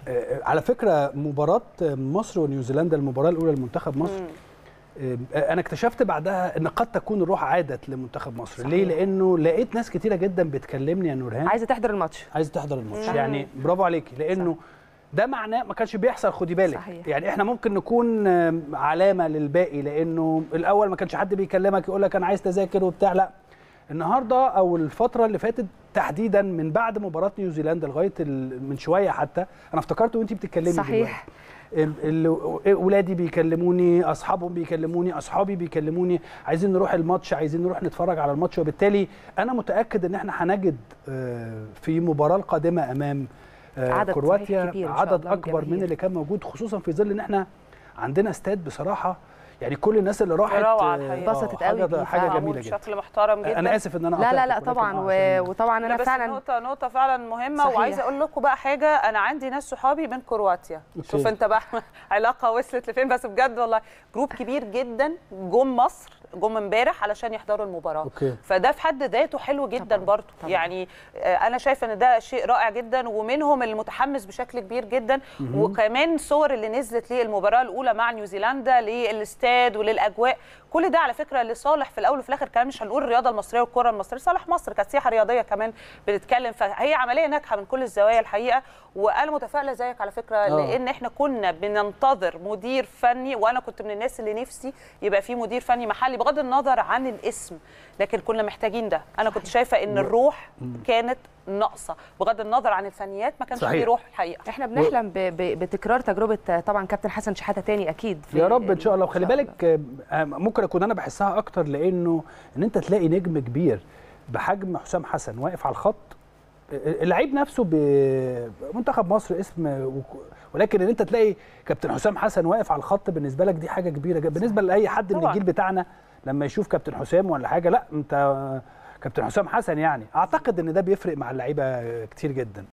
آه، على فكره مباراه مصر ونيوزيلندا المباراه الاولى لمنتخب مصر آه، انا اكتشفت بعدها ان قد تكون الروح عادت لمنتخب مصر صحيح. ليه لانه لقيت ناس كتيره جدا بتكلمني يا نورهان عايزه تحضر الماتش عايزه تحضر الماتش صحيح. يعني برافو عليكي لانه ده معناه ما كانش بيحصل خدي بالك صحيح. يعني احنا ممكن نكون آم، علامه للباقي لانه الاول ما كانش حد بيكلمك يقول لك انا عايز تذاكر وبتاع لا النهارده او الفتره اللي فاتت تحديدا من بعد مباراه نيوزيلندا لغايه ال- من شويه حتى انا افتكرت وانت بتتكلمي صحيح ال- ال- ولادي بيكلموني اصحابهم بيكلموني اصحابي بيكلموني عايزين نروح الماتش عايزين نروح نتفرج على الماتش وبالتالي انا متاكد ان احنا هنجد آه، في المباراه القادمه امام آه، عدد صحيح كرواتيا كبير إن شاء عدد الله اكبر من الجماهير. اللي كان موجود خصوصا في ظل ان احنا عندنا استاد بصراحه يعني كل الناس اللي راحت روعة آه، الحقيقة. اتبسطت آه، قوي حاجه بيه حاجه فعلا. جميله معمول جدا بشكل محترم جدا انا اسف ان انا لا لا قطعتك لا ولكن طبعا آه، و... عشان- وطبعا لا انا بس فعلا نقطة نقطة فعلا مهمة صحيح. وعايزة أقول لكم بقى حاجة أنا عندي ناس صحابي من كرواتيا أوكي. شوف أنت بقى علاقة وصلت لفين بس بجد والله جروب كبير جدا جم مصر جم امبارح علشان يحضروا المباراة اوكي فده في حد ذاته حلو جدا طبعاً، برضه طبعاً. يعني آه، انا شايفه ان ده شيء رائع جدا ومنهم المتحمس بشكل كبير جدا وكمان صور اللي نزلت للمباراه الاولى مع نيوزيلندا للاستاد وللاجواء كل ده على فكره لصالح في الاول وفي الاخر كمان مش هنقول الرياضه المصريه والكره المصريه صالح مصر كسياحه رياضيه كمان بنتكلم فهي عمليه ناجحه من كل الزوايا الحقيقه وانا متفائله زيك على فكره آه. لان احنا كنا بننتظر مدير فني وانا كنت من الناس اللي نفسي يبقى في مدير فني محلي بغض النظر عن الاسم لكن كنا محتاجين ده انا كنت شايفه ان الروح كانت ناقصه بغض النظر عن الفنيات ما كانش صحيح. فيه روح الحقيقه احنا بنحلم ب... ب... بتكرار تجربه طبعا كابتن حسن شحاته تاني اكيد في يا رب ان شاء الله إن وخلي شاء بالك آه، ممكن اكون انا بحسها اكتر لانه ان انت تلاقي نجم كبير بحجم حسام حسن واقف على الخط آه، اللعيب نفسه بمنتخب مصر اسم وك- ولكن ان انت تلاقي كابتن حسام حسن واقف على الخط بالنسبه لك دي حاجه كبيره جدا بالنسبه لاي حد من طبعاً. الجيل بتاعنا لما يشوف كابتن حسام ولا حاجه لا انت كابتن حسام حسن يعني اعتقد ان ده بيفرق مع اللعيبه كتير جدا